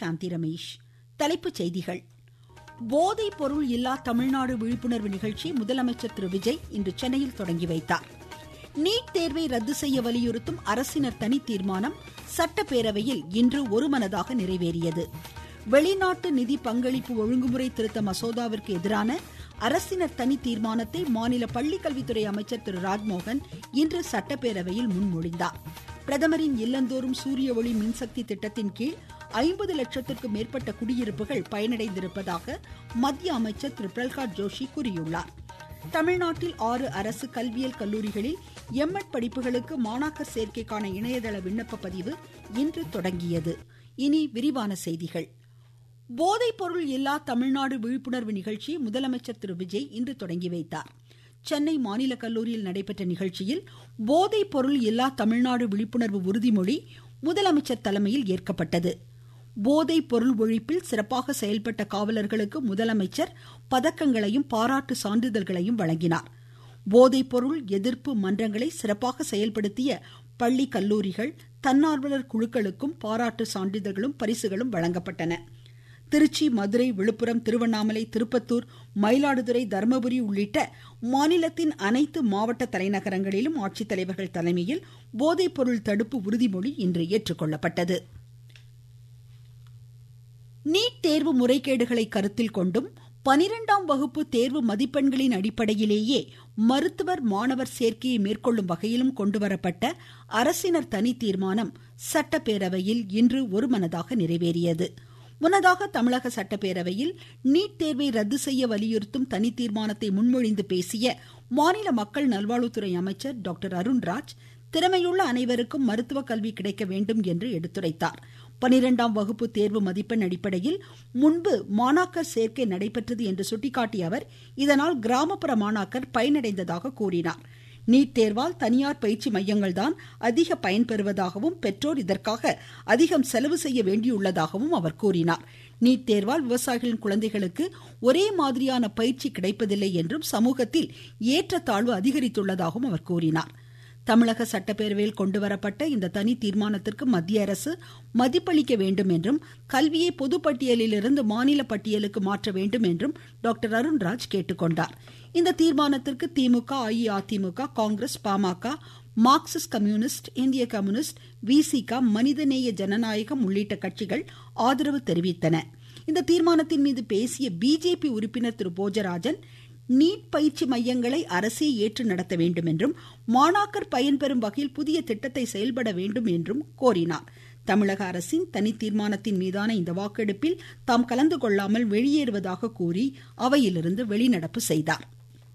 சாந்தி ரமேஷ் தலைப்புச் செய்திகள் போதைப் பொருள் இல்லா தமிழ்நாடு விழிப்புணர்வு நிகழ்ச்சியை முதலமைச்சர் திரு விஜய் இன்று சென்னையில் தொடங்கி வைத்தார் நீட் தேர்வை ரத்து செய்ய வலியுறுத்தும் அரசினர் தனி தீர்மானம் சட்டப்பேரவையில் இன்று ஒருமனதாக நிறைவேறியது வெளிநாட்டு நிதி பங்களிப்பு ஒழுங்குமுறை திருத்த மசோதாவிற்கு எதிரான அரசினர் தனி தீர்மானத்தை மாநில பள்ளிக்கல்வித்துறை அமைச்சர் திரு ராஜ்மோகன் இன்று சட்டப்பேரவையில் முன்மொழிந்தார் பிரதமரின் இல்லந்தோறும் சூரிய ஒளி மின்சக்தி திட்டத்தின் கீழ் ஐம்பது லட்சத்திற்கும் மேற்பட்ட குடியிருப்புகள் பயனடைந்திருப்பதாக மத்திய அமைச்சர் திரு பிரல்காத் ஜோஷி கூறியுள்ளார் தமிழ்நாட்டில் ஆறு அரசு கல்வியியல் கல்லூரிகளில் எம்எட் படிப்புகளுக்கு மாணாக்கர் சேர்க்கைக்கான இணையதள விண்ணப்ப பதிவு இன்று தொடங்கியது இனி விரிவான செய்திகள் போதைப் பொருள் இல்லா தமிழ்நாடு விழிப்புணர்வு நிகழ்ச்சியை முதலமைச்சர் திரு விஜய் இன்று தொடங்கி வைத்தார் சென்னை மாநில கல்லூரியில் நடைபெற்ற நிகழ்ச்சியில் போதைப் பொருள் இல்லா தமிழ்நாடு விழிப்புணர்வு உறுதிமொழி முதலமைச்சர் தலைமையில் ஏற்கப்பட்டது போதைப் பொருள் ஒழிப்பில் சிறப்பாக செயல்பட்ட காவலர்களுக்கு முதலமைச்சர் பதக்கங்களையும் பாராட்டு சான்றிதழ்களையும் வழங்கினார் போதைப் பொருள் எதிர்ப்பு மன்றங்களை சிறப்பாக செயல்படுத்திய பள்ளி கல்லூரிகள் தன்னார்வலர் குழுக்களுக்கும் பாராட்டு சான்றிதழ்களும் பரிசுகளும் வழங்கப்பட்டன திருச்சி மதுரை விழுப்புரம் திருவண்ணாமலை திருப்பத்தூர் மயிலாடுதுறை தருமபுரி உள்ளிட்ட மாநிலத்தின் அனைத்து மாவட்ட தலைநகரங்களிலும் ஆட்சித்தலைவர்கள் தலைமையில் போதைப் பொருள் தடுப்பு உறுதிமொழி இன்று ஏற்றுக்கொள்ளப்பட்டது நீட் தேர்வு முறைகேடுகளை கருத்தில் கொண்டும் பனிரெண்டாம் வகுப்பு தேர்வு மதிப்பெண்களின் அடிப்படையிலேயே மருத்துவர் மாணவர் சேர்க்கையை மேற்கொள்ளும் வகையிலும் கொண்டுவரப்பட்ட அரசினர் தனி தீர்மானம் சட்டப்பேரவையில் இன்று ஒருமனதாக நிறைவேறியது முன்னதாக தமிழக சட்டப்பேரவையில் நீட் தேர்வை ரத்து செய்ய வலியுறுத்தும் தனி தீர்மானத்தை முன்மொழிந்து பேசிய மாநில மக்கள் நல்வாழ்வுத்துறை அமைச்சர் டாக்டர் அருண்ராஜ் திறமையுள்ள அனைவருக்கும் மருத்துவ கல்வி கிடைக்க வேண்டும் என்று எடுத்துரைத்தார் பனிரெண்டாம் வகுப்பு தேர்வு மதிப்பெண் அடிப்படையில் முன்பு மாணாக்கர் சேர்க்கை நடைபெற்றது என்று சுட்டிக்காட்டிய அவர் இதனால் கிராமப்புற மாணாக்கர் பயனடைந்ததாக கூறினார் நீட் தேர்வால் தனியார் பயிற்சி மையங்கள் தான் அதிக பயன்பெறுவதாகவும் பெற்றோர் இதற்காக அதிகம் செலவு செய்ய வேண்டியுள்ளதாகவும் அவர் கூறினார் நீட் தேர்வால் விவசாயிகளின் குழந்தைகளுக்கு ஒரே மாதிரியான பயிற்சி கிடைப்பதில்லை என்றும் சமூகத்தில் ஏற்றத்தாழ்வு அதிகரித்துள்ளதாகவும் அவர் கூறினார் தமிழக சட்டப்பேரவையில் கொண்டுவரப்பட்ட இந்த தனி தீர்மானத்திற்கு மத்திய அரசு மதிப்பளிக்க வேண்டும் என்றும் கல்வியை பொதுப்பட்டியலிலிருந்து மாநில பட்டியலுக்கு மாற்ற வேண்டும் என்றும் டாக்டர் அருண்ராஜ் கேட்டுக்கொண்டார் இந்த தீர்மானத்திற்கு திமுக அஇஅதிமுக காங்கிரஸ் பாமக மார்க்சிஸ்ட் கம்யூனிஸ்ட் இந்திய கம்யூனிஸ்ட் விசிக மனிதநேய ஜனநாயகம் உள்ளிட்ட கட்சிகள் ஆதரவு தெரிவித்தன இந்த தீர்மானத்தின் மீது பேசிய பிஜேபி உறுப்பினர் திரு போஜராஜன் நீட் பயிற்சி மையங்களை அரசே ஏற்று நடத்த வேண்டும் என்றும் மாணாக்கர் பயன்பெறும் வகையில் புதிய திட்டத்தை செயல்பட வேண்டும் என்றும் கோரினார் தமிழக அரசின் தனி தீர்மானத்தின் மீதான இந்த வாக்கெடுப்பில் தாம் கலந்து கொள்ளாமல் வெளியேறுவதாக கூறி அவையிலிருந்து வெளிநடப்பு செய்தார்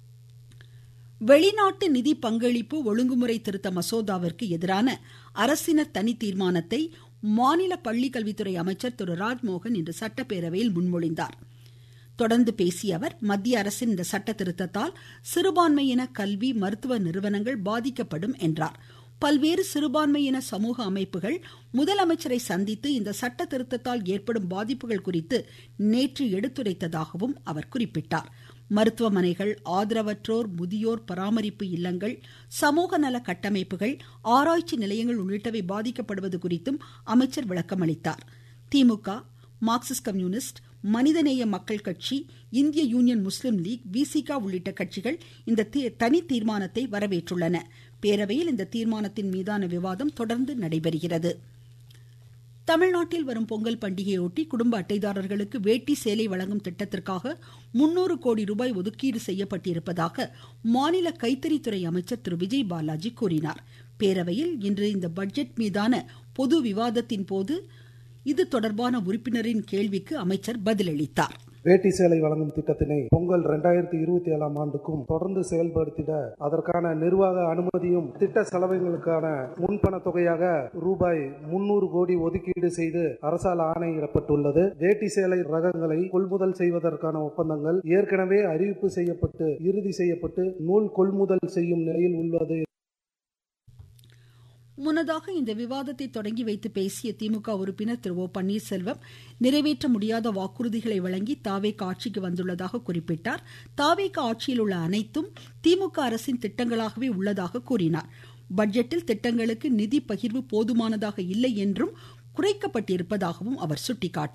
வெளிநாட்டு நிதி பங்களிப்பு ஒழுங்குமுறை திருத்த மசோதாவிற்கு எதிரான அரசினர் தனி தீர்மானத்தை மாநில பள்ளிக்கல்வித்துறை அமைச்சர் திரு ராஜ்மோகன் இன்று சட்டப்பேரவையில் முன்மொழிந்தார் தொடர்ந்து பேசிய அவர் மத்திய அரசின் இந்த சட்ட திருத்தத்தால் சிறுபான்மையின கல்வி மருத்துவ நிறுவனங்கள் பாதிக்கப்படும் என்றார் பல்வேறு சிறுபான்மையின சமூக அமைப்புகள் முதலமைச்சரை சந்தித்து இந்த சட்ட திருத்தத்தால் ஏற்படும் பாதிப்புகள் குறித்து நேற்று எடுத்துரைத்ததாகவும் அவர் குறிப்பிட்டார் மருத்துவமனைகள் ஆதரவற்றோர் முதியோர் பராமரிப்பு இல்லங்கள் சமூக நல கட்டமைப்புகள் ஆராய்ச்சி நிலையங்கள் உள்ளிட்டவை பாதிக்கப்படுவது குறித்தும் அமைச்சர் விளக்கமளித்தார் திமுக மார்க்சிஸ்ட் கம்யூனிஸ்ட் மனிதநேய மக்கள் கட்சி இந்திய யூனியன் முஸ்லீம் லீக் விசிகா உள்ளிட்ட கட்சிகள் இந்த தனி தீர்மானத்தை வரவேற்றுள்ளன பேரவையில் இந்த தீர்மானத்தின் மீதான விவாதம் தொடர்ந்து நடைபெறுகிறது தமிழ்நாட்டில் வரும் பொங்கல் பண்டிகையொட்டி குடும்ப அட்டைதாரர்களுக்கு வேட்டி சேலை வழங்கும் திட்டத்திற்காக முன்னூறு கோடி ரூபாய் ஒதுக்கீடு செய்யப்பட்டிருப்பதாக மாநில கைத்தறித்துறை அமைச்சர் திரு விஜய் பாலாஜி கூறினார் பேரவையில் இன்று இந்த பட்ஜெட் மீதான பொது விவாதத்தின் போது இது தொடர்பான உறுப்பினரின் கேள்விக்கு அமைச்சர் பதிலளித்தார் வேட்டி சேலை வழங்கும் திட்டத்தினை பொங்கல் இரண்டாயிரத்தி இருபத்தி ஏழாம் ஆண்டுக்கும் தொடர்ந்து செயல்படுத்திட அதற்கான நிர்வாக அனுமதியும் திட்ட செலவுகளுக்கான முன்பண தொகையாக ரூபாய் முன்னூறு கோடி ஒதுக்கீடு செய்து அரசால் ஆணையிடப்பட்டுள்ளது வேட்டி சேலை ரகங்களை கொள்முதல் செய்வதற்கான ஒப்பந்தங்கள் ஏற்கனவே அறிவிப்பு செய்யப்பட்டு இறுதி செய்யப்பட்டு நூல் கொள்முதல் செய்யும் நிலையில் உள்ளது முன்னதாக இந்த விவாதத்தை தொடங்கி வைத்து பேசிய திமுக உறுப்பினர் திரு ஓ பன்னீர்செல்வம் நிறைவேற்ற முடியாத வாக்குறுதிகளை வழங்கி தாவேக ஆட்சிக்கு வந்துள்ளதாக குறிப்பிட்டார் தாவேக ஆட்சியில் உள்ள அனைத்தும் திமுக அரசின் திட்டங்களாகவே உள்ளதாக கூறினார் பட்ஜெட்டில் திட்டங்களுக்கு நிதி பகிர்வு போதுமானதாக இல்லை என்றும் குறைக்கப்பட்டிருப்பதாகவும் அவர் சுட்டிக்காட்டினார்